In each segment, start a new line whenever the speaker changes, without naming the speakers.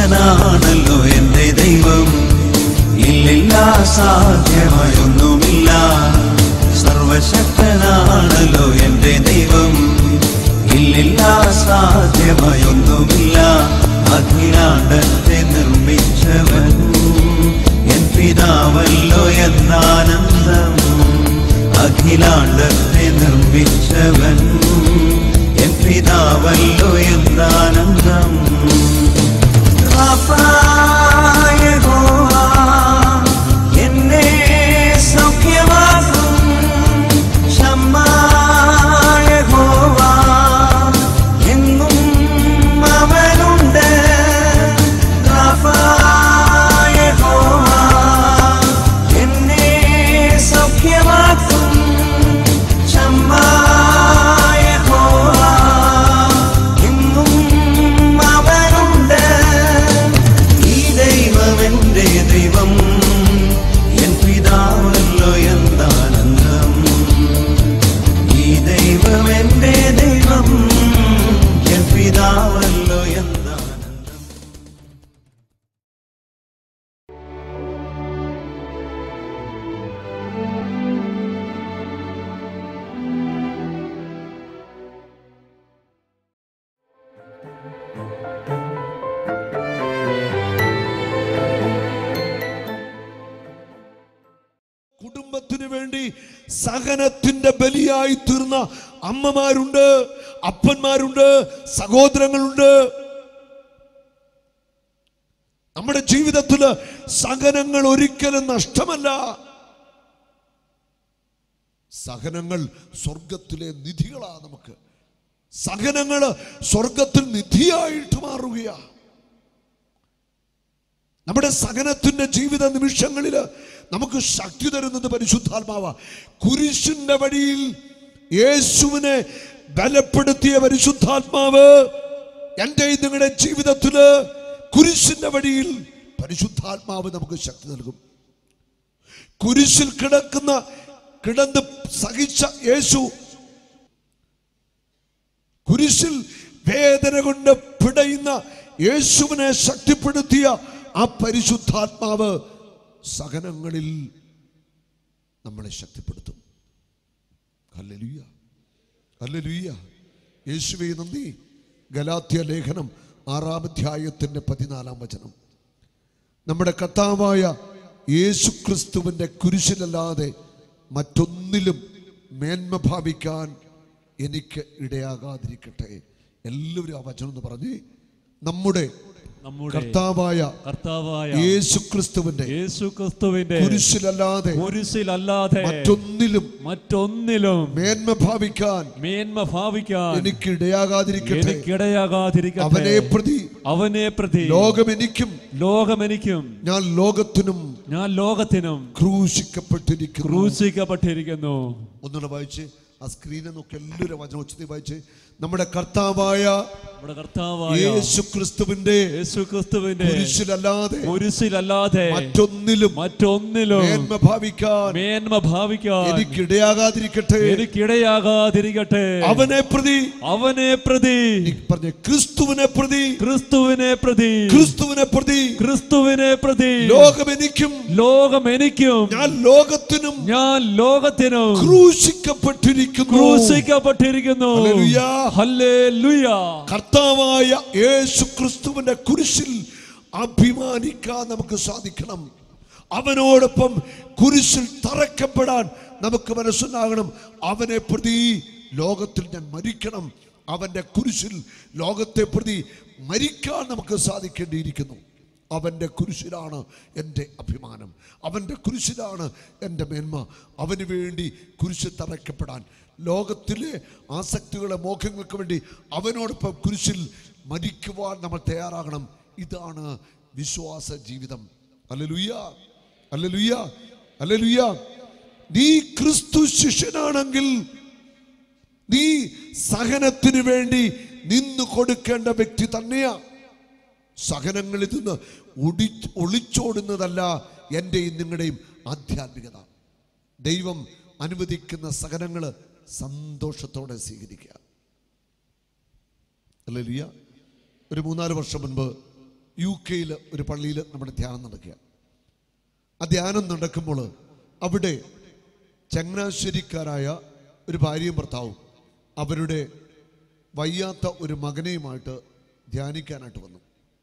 സർവശക്തനാണല്ലോ എന്റെ ദൈവം ഇല്ലില്ല സാധ്യമായൊന്നുമില്ല സർവശക്തനാണല്ലോ എന്റെ ദൈവം ഇല്ലില്ല സാധ്യമായൊന്നുമില്ല അഖിലാണ്ടത്തെ നിർമ്മിച്ചവൻ എൻ പിതാവല്ലോ എന്നാനന്ദം അഖിലാണ്ടത്തെ നിർമ്മിച്ചവൻ എൻ പിതാവല്ലോ എന്താനന്ദം യഹോവ എന്നെ സൗഖ്യമാക്കും ക്ഷമ യഹോവ എങ്ങും അവനുണ്ട് യഹോവ എന്നെ സൗഖ്യമാക്കും ക്ഷമ യഹോവ എങ്ങും അവനുണ്ട് ഈ ദൈവം എന്റെ ദൈവം എൻ പിതാവല്ലോ എന്താനന്ദം ഈ ദൈവം എന്റെ ദൈവം എൻ പിതാവല്ലോ എന്താനന്ദം
കുടുംബത്തിന് വേണ്ടി സഹനത്തിന്റെ ബലിയായി തീർന്ന അമ്മമാരുണ്ട് അപ്പന്മാരുണ്ട് സഹോദരങ്ങളുണ്ട് നമ്മുടെ ജീവിതത്തിൽ സഹനങ്ങൾ ഒരിക്കലും നഷ്ടമല്ല സഹനങ്ങൾ സ്വർഗത്തിലെ നിധികളാ നമുക്ക് സഹനങ്ങൾ സ്വർഗത്തിൽ നിധിയായിട്ട് മാറുകയാ നമ്മുടെ സഹനത്തിന്റെ ജീവിത നിമിഷങ്ങളിൽ നമുക്ക് ശക്തി തരുന്നത് പരിശുദ്ധാത്മാവ കുരിശിന്റെ വഴിയിൽ യേശുവിനെ ബലപ്പെടുത്തിയ പരിശുദ്ധാത്മാവ് എൻ്റെ നിങ്ങളുടെ ജീവിതത്തില് കുരിശിന്റെ വഴിയിൽ പരിശുദ്ധാത്മാവ് നമുക്ക് ശക്തി നൽകും കുരിശിൽ കിടക്കുന്ന കിടന്ന് സഹിച്ച യേശു കുരിശിൽ വേദന കൊണ്ട് പിടയുന്ന യേശുവിനെ ശക്തിപ്പെടുത്തിയ ആ പരിശുദ്ധാത്മാവ് സഹനങ്ങളിൽ നമ്മളെ ശക്തിപ്പെടുത്തും ഹല്ലേലൂയ ഹല്ലേലൂയ യേശുവേ നന്ദി ഗലാത്യ ലേഖനം ആറാം അധ്യായത്തിൻ്റെ പതിനാലാം വചനം നമ്മുടെ കർത്താവായ യേശുക്രിസ്തുവിൻ്റെ കുരിശിലല്ലാതെ മറ്റൊന്നിലും മേന്മ ഭാവിക്കാൻ എനിക്ക് ഇടയാകാതിരിക്കട്ടെ എല്ലാവരും ആ വചനം എന്ന് പറഞ്ഞ് നമ്മുടെ
നമ്മുടെ
കർത്താവായ
കർത്താവായ
യേശുക്രിസ്തുവിന്റെ
യേശു ക്രിസ്തുവിന്റെ
കുരിശിലല്ലാതെ
കുരിശിലല്ലാതെ
മറ്റൊന്നിലും
മറ്റൊന്നിലും
മേന്മ ഭാവിക്കാൻ
മേന്മ ഭാവിക്കാൻ
എനിക്ക് ഇടയാകാതിരിക്കട്ടെ
എനിക്കിടയാകാതിരിക്കട്ടെ
അവനെ പ്രതി
അവനെ പ്രതി
ലോകം എനിക്കും
ലോകമെനിക്കും
ഞാൻ ലോകത്തിനും
ഞാൻ ലോകത്തിനും
ക്രൂശിക്കപ്പെട്ടിരിക്കുന്നു
ക്രൂശിക്കപ്പെട്ടിരിക്കുന്നു
ഒന്നുകൂടെ വായിച്ച് ആ സ്ക്രീനിൽ നോക്കി എല്ലാവരും വചനം ഉച്ചത്തിൽ വായിച്ച് നമ്മുടെ കർത്താവായ
നമ്മുടെ കർത്താവായ
യേശുക്രിസ്തുവിന്റെ
യേശു ക്രിസ്തുവിന്റെ
കുരിശിലല്ലാതെ
കുരിശിലല്ലാതെ
മറ്റൊന്നിലും
മറ്റൊന്നിലും
മേന്മ ഭാവിക്കാൻ
മേന്മ ഭാവിക്കാൻ
എനിക്ക് ഇടയാകാതിരിക്കട്ടെ
എനിക്കിടയാകാതിരിക്കട്ടെ
അവനെ പ്രതി
അവനെ പ്രതി
നീ പറഞ്ഞ ക്രിസ്തുവിനെ പ്രതി
ക്രിസ്തുവിനെ പ്രതി
ക്രിസ്തുവിനെ പ്രതി
ക്രിസ്തുവിനെ പ്രതി
ലോകം എനിക്കും
ലോകം എനിക്കും
ഞാൻ ലോകത്തിനും
ഞാൻ ലോകത്തിനും
ക്രൂശിക്കപ്പെട്ടിരിക്കുന്നു
ക്രൂശിക്കപ്പെട്ടിരിക്കുന്നു
ഹല്ലേലൂയ.
ഹല്ലേലൂയ
കർത്താവായ യേശു ക്രിസ്തുവിന്റെ കുരിശിൽ അഭിമാനിക്കാൻ നമുക്ക് സാധിക്കണം അവനോടൊപ്പം കുരിശിൽ തറക്കപ്പെടാൻ നമുക്ക് മനസ്സുണ്ടാകണം അവനെ പ്രതി ലോകത്തിൽ ഞാൻ മരിക്കണം അവന്റെ കുരിശിൽ ലോകത്തെ പ്രതി മരിക്കാൻ നമുക്ക് സാധിക്കേണ്ടിയിരിക്കുന്നു അവൻ്റെ കുരിശിലാണ് എൻ്റെ അഭിമാനം അവൻ്റെ കുരിശിലാണ് എൻ്റെ മേന്മ അവന് വേണ്ടി കുരിശ് തറയ്ക്കപ്പെടാൻ ലോകത്തിലെ ആസക്തികളെ മോഹങ്ങൾക്ക് വേണ്ടി അവനോടൊപ്പം കുരിശിൽ മരിക്കുവാൻ നമ്മൾ തയ്യാറാകണം ഇതാണ് വിശ്വാസ ജീവിതം അല്ലലുയ്യ അല്ലലുയ്യ അല്ലലുയ്യ നീ ക്രിസ്തു ശിഷ്യനാണെങ്കിൽ നീ സഹനത്തിന് വേണ്ടി നിന്നു കൊടുക്കേണ്ട വ്യക്തി തന്നെയാ സഹനങ്ങളിൽ നിന്ന് ഒടി ഒളിച്ചോടുന്നതല്ല എൻ്റെയും നിങ്ങളുടെയും ആധ്യാത്മികത ദൈവം അനുവദിക്കുന്ന സഹനങ്ങൾ സന്തോഷത്തോടെ സ്വീകരിക്കുക അല്ലേ ലിയ ഒരു മൂന്നാല് വർഷം മുൻപ് യു കെയിൽ ഒരു പള്ളിയിൽ നമ്മുടെ ധ്യാനം നടക്കുക ആ ധ്യാനം നടക്കുമ്പോൾ അവിടെ ചങ്ങനാശ്ശേരിക്കാരായ ഒരു ഭാര്യയും ഭർത്താവും അവരുടെ വയ്യാത്ത ഒരു മകനെയുമായിട്ട് ധ്യാനിക്കാനായിട്ട് വന്നു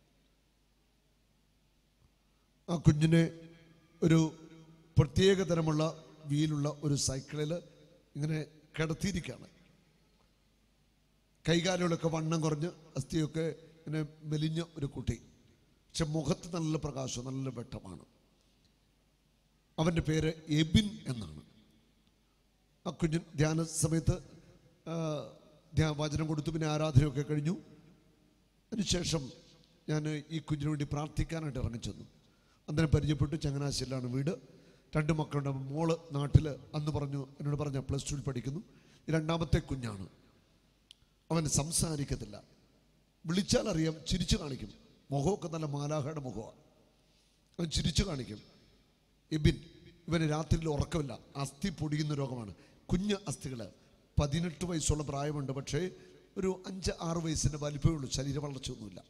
ആ കുഞ്ഞിനെ ഒരു പ്രത്യേക തരമുള്ള വീലുള്ള ഒരു സൈക്കിളിൽ ഇങ്ങനെ കിടത്തിയിരിക്കുകയാണ് കൈകാലുകളൊക്കെ വണ്ണം കുറഞ്ഞ് അസ്ഥിയൊക്കെ ഇങ്ങനെ മെലിഞ്ഞ ഒരു കുട്ടി പക്ഷെ മുഖത്ത് നല്ല പ്രകാശം നല്ല വെട്ടമാണ് അവൻ്റെ പേര് എബിൻ എന്നാണ് ആ കുഞ്ഞ് ധ്യാന സമയത്ത് ആ, ധ്യാ വചനം കൊടുത്തു പിന്നെ ആരാധനയൊക്കെ കഴിഞ്ഞു അതിനുശേഷം ഞാൻ ഈ കുഞ്ഞിന് വേണ്ടി പ്രാർത്ഥിക്കാനായിട്ട് ഇറങ്ങിച്ചെന്നു അന്നേരം പരിചയപ്പെട്ടു ചങ്ങനാശ്ശേരിയിലാണ് വീട് രണ്ട് മക്കളുണ്ട് മോള് നാട്ടിൽ അന്ന് പറഞ്ഞു എന്നോട് പറഞ്ഞ പ്ലസ് ടുവിൽ പഠിക്കുന്നു ഈ രണ്ടാമത്തെ കുഞ്ഞാണ് അവൻ സംസാരിക്കത്തില്ല വിളിച്ചാൽ അറിയാം ചിരിച്ചു കാണിക്കും മുഖമൊക്കെ നല്ല മാലാഹയുടെ മുഖമാണ് അവൻ ചിരിച്ചു കാണിക്കും ഇബിൻ ഇവന് രാത്രിയിൽ ഉറക്കമില്ല അസ്ഥി പൊടിയുന്ന രോഗമാണ് കുഞ്ഞ് അസ്ഥികൾ പതിനെട്ട് വയസ്സുള്ള പ്രായമുണ്ട് പക്ഷേ ഒരു അഞ്ച് ആറ് വയസ്സിൻ്റെ വലിപ്പമേ ഉള്ളൂ ശരീര വളർച്ചയൊന്നുമില്ല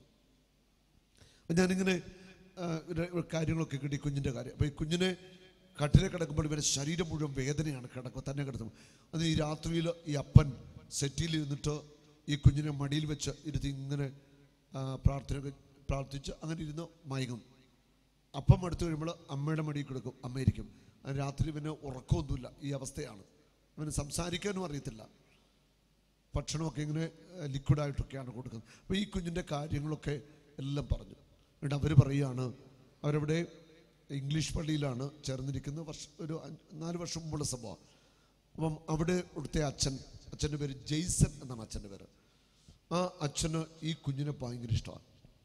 അപ്പം ഞാനിങ്ങനെ ആ, ഒരു- ഒരു കാര്യങ്ങളൊക്കെ കിട്ടി കുഞ്ഞിൻ്റെ കാര്യം അപ്പോൾ ഈ കുഞ്ഞിനെ കട്ടിലെ കിടക്കുമ്പോൾ ഇവൻ്റെ ശരീരം മുഴുവൻ വേദനയാണ് കിടക്കുക തന്നെ കിടത്തും അത് ഈ രാത്രിയിൽ ഈ അപ്പൻ സെറ്റിയിൽ ഇരുന്നിട്ട് ഈ കുഞ്ഞിനെ മടിയിൽ വെച്ച് ഇരുത്തി ഇങ്ങനെ ആ, പ്രാർത്ഥന പ്രാർത്ഥിച്ച് അങ്ങനെ ഇരുന്ന് മയങ്ങും അപ്പം എടുത്തു കഴിയുമ്പോൾ അമ്മയുടെ മടിയിൽ കൊടുക്കും അമ്മയിരിക്കും അത് രാത്രി പിന്നെ ഉറക്കമൊന്നുമില്ല ഈ അവസ്ഥയാണ് അവന് സംസാരിക്കാനും അറിയത്തില്ല ഭക്ഷണമൊക്കെ ഇങ്ങനെ ഏഹ്, ലിക്വിഡായിട്ടൊക്കെയാണ് കൊടുക്കുന്നത് അപ്പോൾ ഈ കുഞ്ഞിൻ്റെ കാര്യങ്ങളൊക്കെ എല്ലാം പറഞ്ഞു എന്നിട്ട് അവർ പറയുകയാണ് അവരവിടെ ഇംഗ്ലീഷ് പള്ളിയിലാണ് ചേർന്നിരിക്കുന്നത് വർഷം ഒരു അഞ്ച് നാല് വർഷം മുമ്പുള്ള സംഭവം അപ്പം അവിടെ ഇവിടുത്തെ അച്ഛൻ അച്ഛൻ്റെ പേര് ജെയ്സൺ എന്നാണ് അച്ഛൻ്റെ പേര് ആ അച്ഛന് ഈ കുഞ്ഞിനെ ഭയങ്കര ഇഷ്ടമാണ്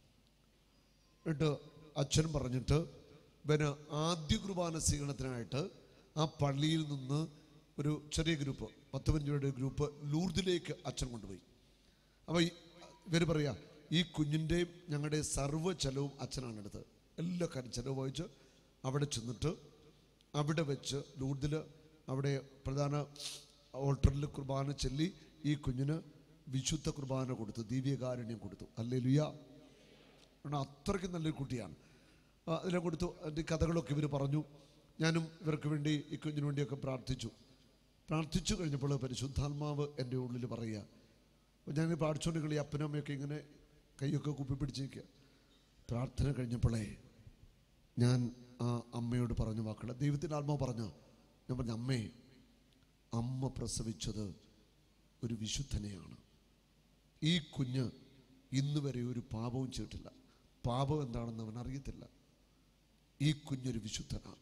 എന്നിട്ട് അച്ഛൻ പറഞ്ഞിട്ട് പിന്നെ ആദ്യ കുർബാന സ്വീകരണത്തിനായിട്ട് ആ പള്ളിയിൽ നിന്ന് ഒരു ചെറിയ ഗ്രൂപ്പ് പത്ത് പതിനഞ്ചുപേരുടെ ഗ്രൂപ്പ് ലൂർദിലേക്ക് അച്ഛൻ കൊണ്ടുപോയി അപ്പോൾ ഇവർ പറയാ ഈ കുഞ്ഞിൻ്റെയും ഞങ്ങളുടെ സർവ്വ ചെലവും അച്ഛനാണ് എടുത്തത് എല്ലാ കാര്യം ചെലവ് വഹിച്ച് അവിടെ ചെന്നിട്ട് അവിടെ വെച്ച് ലൂർദിൽ അവിടെ പ്രധാന ഓൾട്ടറിൽ കുർബാന ചൊല്ലി ഈ കുഞ്ഞിന് വിശുദ്ധ കുർബാന കൊടുത്തു ദിവ്യകാരുണ്യം കൊടുത്തു അല്ലേ ലുയാ കാരണം അത്രയ്ക്ക് നല്ലൊരു കുട്ടിയാണ് ആ, അതിനെ കൊടുത്തു അതിൻ്റെ കഥകളൊക്കെ ഇവർ പറഞ്ഞു ഞാനും ഇവർക്ക് വേണ്ടി ഈ കുഞ്ഞിന് വേണ്ടിയൊക്കെ പ്രാർത്ഥിച്ചു പ്രാർത്ഥിച്ചു കഴിഞ്ഞപ്പോൾ പരിശുദ്ധാത്മാവ് എൻ്റെ ഉള്ളിൽ പറയുക അപ്പോൾ ഞാൻ പ്രാർത്ഥിച്ചുകൊണ്ടിരിക്കുന്ന ഈ അപ്പനും അമ്മയൊക്കെ ഇങ്ങനെ കൈയൊക്കെ കുപ്പി പിടിച്ചിരിക്കുക പ്രാർത്ഥന കഴിഞ്ഞപ്പോഴേ ഞാൻ ആ അമ്മയോട് പറഞ്ഞ വാക്കുകൾ ദൈവത്തിൻ്റെ ആത്മാവ് പറഞ്ഞു ഞാൻ പറഞ്ഞു അമ്മേ അമ്മ പ്രസവിച്ചത് ഒരു വിശുദ്ധനെയാണ് ഈ കുഞ്ഞ് ഇന്ന് വരെ ഒരു പാപവും ചെയ്തിട്ടില്ല പാപം എന്താണെന്ന് അവൻ അറിയത്തില്ല ഈ കുഞ്ഞൊരു വിശുദ്ധനാണ്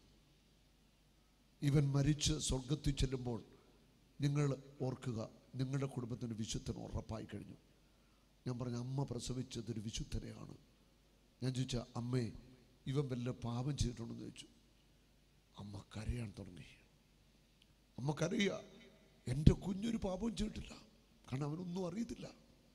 ഇവൻ മരിച്ച് സ്വർഗത്തിൽ ചെല്ലുമ്പോൾ നിങ്ങൾ ഓർക്കുക നിങ്ങളുടെ കുടുംബത്തിന് വിശുദ്ധൻ ഉറപ്പായി കഴിഞ്ഞു ഞാൻ പറഞ്ഞു അമ്മ പ്രസവിച്ചത് ഒരു വിശുദ്ധനെയാണ് ഞാൻ ചോദിച്ച അമ്മേ ഇവൻ വല്ല പാപം ചെയ്തിട്ടുണ്ടെന്ന് ചോദിച്ചു അമ്മ കരയാൻ തുടങ്ങി അമ്മ കരയുക എൻ്റെ കുഞ്ഞൊരു പാപവും ചെയ്തിട്ടില്ല കാരണം അവനൊന്നും അറിയത്തില്ല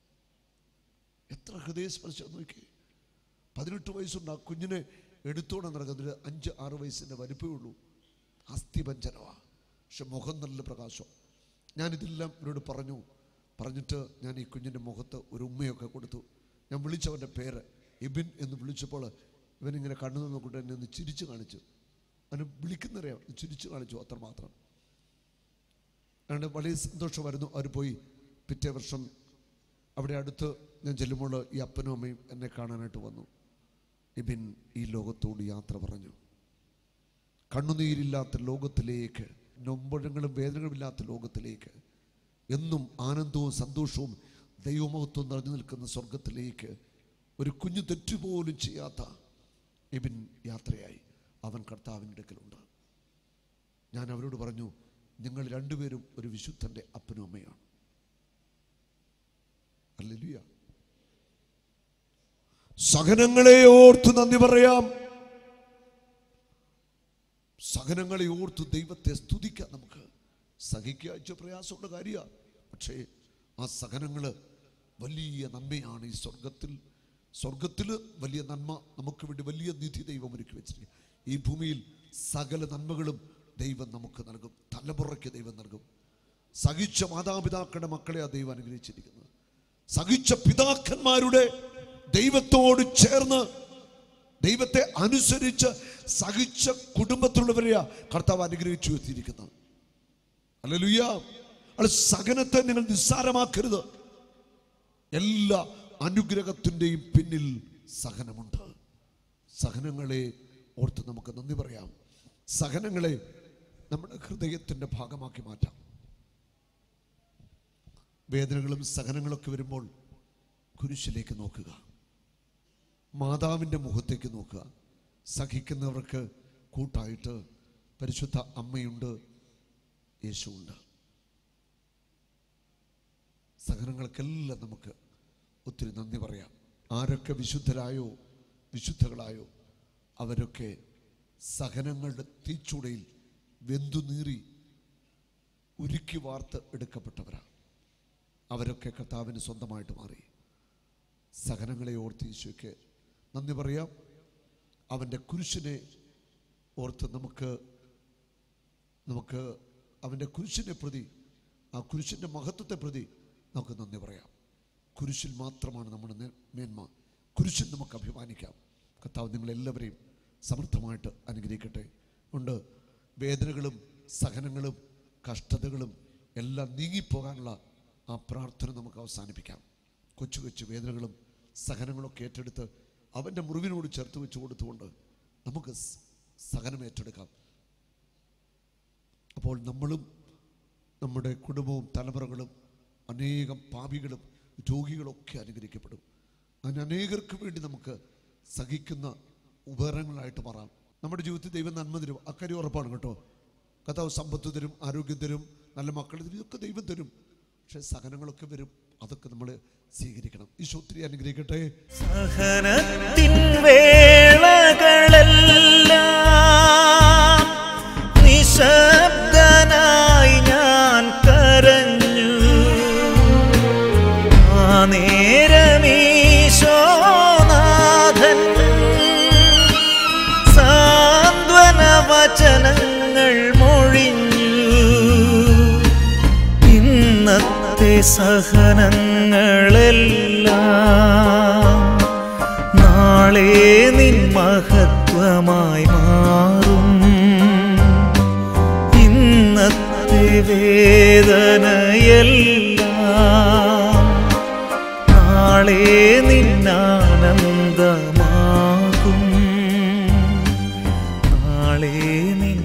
എത്ര ഹൃദയസ്പർശം നോക്കി പതിനെട്ട് വയസ്സുണ്ട് ആ കുഞ്ഞിനെ എടുത്തോടെ നടക്കുന്നതിൽ അഞ്ച് ആറ് വയസ്സിൻ്റെ വലിപ്പമേ ഉള്ളൂ അസ്ഥിപഞ്ചനമാ പക്ഷെ മുഖം നല്ല പ്രകാശം ഞാനിതെല്ലാം ഇവരോട് പറഞ്ഞു പറഞ്ഞിട്ട് ഞാൻ ഈ കുഞ്ഞിൻ്റെ മുഖത്ത് ഒരു ഉമ്മയൊക്കെ കൊടുത്തു ഞാൻ വിളിച്ചവൻ്റെ പേര് ഇബിൻ എന്ന് വിളിച്ചപ്പോൾ ഇവനിങ്ങനെ കണ്ണു നോക്കിയിട്ട് എന്നെ ഒന്ന് ചിരിച്ചു കാണിച്ചു അവന് വിളിക്കുന്നറിയാം ചിരിച്ചു കാണിച്ചു അത്രമാത്രം അതുകൊണ്ട് വലിയ സന്തോഷമായിരുന്നു അവർ പോയി പിറ്റേ വർഷം അവിടെ അടുത്ത് ഞാൻ ചെല്ലുമ്പോൾ ഈ അപ്പനും അമ്മയും എന്നെ കാണാനായിട്ട് വന്നു ഇബിൻ ഈ ലോകത്തോട് യാത്ര പറഞ്ഞു കണ്ണുനീരില്ലാത്ത ലോകത്തിലേക്ക് നൊമ്പഴങ്ങളും വേദനകളും ഇല്ലാത്ത ലോകത്തിലേക്ക് എന്നും ആനന്ദവും സന്തോഷവും ദൈവമഹത്വവും നിറഞ്ഞു നിൽക്കുന്ന സ്വർഗത്തിലേക്ക് ഒരു കുഞ്ഞു തെറ്റുപോലും ചെയ്യാത്ത ഇബിൻ യാത്രയായി അവൻ കർത്താവിൻ്റെ അടുക്കലുണ്ട് ഞാൻ അവരോട് പറഞ്ഞു നിങ്ങൾ രണ്ടുപേരും ഒരു വിശുദ്ധൻ്റെ അപ്പനും അമ്മയാണ് ഹല്ലേലൂയ സഹനങ്ങളെ ഓർത്ത് നന്ദി പറയാം സഹനങ്ങളെ ഓർത്ത് ദൈവത്തെ സ്തുതിക്കാം നമുക്ക് സഹിക്കാഴ്ച പ്രയാസമുള്ള കാര്യമാണ് പക്ഷേ ആ സഹനങ്ങൾ വലിയ നന്മയാണ് ഈ സ്വർഗത്തിൽ സ്വർഗത്തിൽ വലിയ നന്മ നമുക്ക് വേണ്ടി വലിയ നിധി ദൈവം ഒരുക്കി വെച്ചിരിക്കുക ഈ ഭൂമിയിൽ സകല നന്മകളും ദൈവം നമുക്ക് നൽകും തലമുറയ്ക്ക് ദൈവം നൽകും സഹിച്ച മാതാപിതാക്കളുടെ മക്കളെ ആ ദൈവം അനുഗ്രഹിച്ചിരിക്കുന്നത് സഹിച്ച പിതാക്കന്മാരുടെ ദൈവത്തോട് ചേർന്ന് ദൈവത്തെ അനുസരിച്ച് സഹിച്ച കുടുംബത്തിലുള്ളവരെയാ കർത്താവ് അനുഗ്രഹിച്ചു എത്തിയിരിക്കുന്നത് അല്ലലുയ്യ അത് സഹനത്തെ നിങ്ങൾ നിസ്സാരമാക്കരുത് എല്ലാ അനുഗ്രഹത്തിൻ്റെയും പിന്നിൽ സഹനമുണ്ട് സഹനങ്ങളെ ഓർത്ത് നമുക്ക് നന്ദി പറയാം സഹനങ്ങളെ നമ്മുടെ ഹൃദയത്തിൻ്റെ ഭാഗമാക്കി മാറ്റാം വേദനകളും സഹനങ്ങളൊക്കെ വരുമ്പോൾ കുരിശിലേക്ക് നോക്കുക മാതാവിൻ്റെ മുഖത്തേക്ക് നോക്കുക സഹിക്കുന്നവർക്ക് കൂട്ടായിട്ട് പരിശുദ്ധ അമ്മയുണ്ട് യേശുവുണ്ട് സഹനങ്ങൾക്കെല്ലാം നമുക്ക് ഒത്തിരി നന്ദി പറയാം ആരൊക്കെ വിശുദ്ധരായോ വിശുദ്ധകളായോ അവരൊക്കെ സഹനങ്ങളുടെ തീച്ചൂടയിൽ വെന്തുനീറി ഉരുക്കി വാർത്ത് എടുക്കപ്പെട്ടവരാണ് അവരൊക്കെ കർത്താവിന് സ്വന്തമായിട്ട് മാറി സഹനങ്ങളെ ഓർത്ത് ഈശോയ്ക്ക് നന്ദി പറയാം അവൻ്റെ കുരിശിനെ ഓർത്ത് നമുക്ക് നമുക്ക് അവൻ്റെ കുരിശിനെ പ്രതി ആ കുരിശിൻ്റെ മഹത്വത്തെ പ്രതി നമുക്ക് നന്ദി പറയാം കുരിശിൽ മാത്രമാണ് നമ്മുടെ നേ- മേന്മ കുരിശിൽ നമുക്ക് അഭിമാനിക്കാം കർത്താവ് നിങ്ങളെല്ലാവരെയും സമൃദ്ധമായിട്ട് അനുഗ്രഹിക്കട്ടെ ഉണ്ട് വേദനകളും സഹനങ്ങളും കഷ്ടതകളും എല്ലാം നീങ്ങിപ്പോകാനുള്ള ആ പ്രാർത്ഥന നമുക്ക് അവസാനിപ്പിക്കാം കൊച്ചു കൊച്ചു വേദനകളും സഹനങ്ങളൊക്കെ ഏറ്റെടുത്ത് അവൻ്റെ മുറിവിനോട് ചേർത്ത് വെച്ച് കൊടുത്തുകൊണ്ട് നമുക്ക് സ് സഹനം ഏറ്റെടുക്കാം അപ്പോൾ നമ്മളും നമ്മുടെ കുടുംബവും തലമുറകളും അനേകം പാപികളും രോഗികളൊക്കെ അനുഗ്രഹിക്കപ്പെടും അതിന് അനേകർക്ക് വേണ്ടി നമുക്ക് സഹിക്കുന്ന ഉപകരണങ്ങളായിട്ട് മാറാം നമ്മുടെ ജീവിതത്തിൽ ദൈവം നന്മ തരും അക്കാര്യം ഉറപ്പാണ് കേട്ടോ കഥാവ് സമ്പത്ത് തരും ആരോഗ്യം തരും നല്ല മക്കൾ തരും ഇതൊക്കെ ദൈവം തരും പക്ഷെ സഹനങ്ങളൊക്കെ വരും അതൊക്കെ നമ്മൾ സ്വീകരിക്കണം ഈശോ ഒത്തിരി അനുഗ്രഹിക്കട്ടെ
സഹനത്തിൻ വേളകളെല്ലാം നിശബ്ദനായി ഞാൻ കരഞ്ഞു ആ നേരമീശോനാഥൻ സാന്ത്വന വചനങ്ങൾ മൊഴിഞ്ഞു ഇന്നത്തെ സഹനങ്ങളെല്ലാം നാളെ നിൻ മഹത്വമായി മാറും ഇന്നത്തെ വേദനയെല്ലാം നാളെ നിന്നാനന്ദമാകും നാളെ നിൻ